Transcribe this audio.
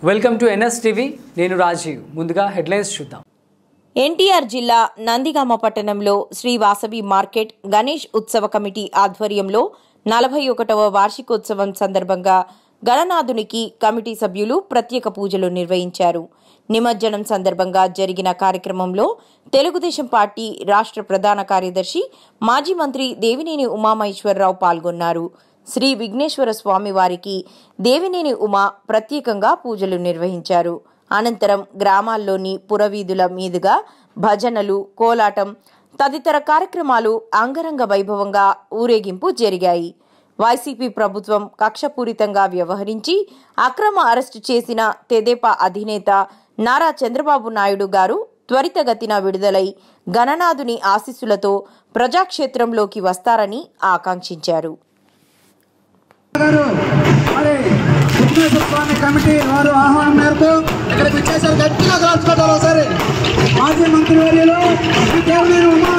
welcome to NS TV నేను రాజీవ్ ముందుగా headlines చూద్దాం ఎన్టీఆర్ జిల్లా నందిగామ పట్టణంలో శ్రీ వాసవి మార్కెట్ గణేష్ ఉత్సవ కమిటీ ఆధ్వర్యంలో నలభై ఒకటవ వార్షికోత్సవం సందర్భంగా గణనాథునికి కమిటీ సభ్యులు ప్రత్యేక పూజలు నిర్వహించారు నిమజ్జనం సందర్భంగా జరిగిన కార్యక్రమంలో తెలుగుదేశం పార్టీ రాష్ట్ర ప్రధాన కార్యదర్శి మాజీ మంత్రి దేవినేని ఉమామహేశ్వరరావు పాల్గొన్నారు శ్రీ విఘ్నేశ్వర స్వామి వారికి దేవినేని ఉమా ప్రత్యేకంగా పూజలు నిర్వహించారు అనంతరం గ్రామాల్లోని పురవీధుల మీదుగా భజనలు కోలాటం తదితర కార్యక్రమాలు అంగరంగ వైభవంగా ఊరేగింపు జరిగాయి వైసీపీ ప్రభుత్వం కక్షపూరితంగా వ్యవహరించి అక్రమ అరెస్టు చేసిన తెదేపా అధినేత నారా చంద్రబాబు నాయుడు గారు త్వరితగతిన విడుదలై గణనాథుని ఆశీస్సులతో ప్రజాక్షేత్రంలోకి వస్తారని ఆకాంక్షించారు గారు మరి విఘ్నేశ్వర స్వామి కమిటీ వారు ఆహ్వానం మేరకు ఇక్కడికి వచ్చేసారు గట్టిగా కలుసుకుంటారు ఒకసారి మాజీ మంత్రి వర్యులు శ్రీ దేవినేని ఉమా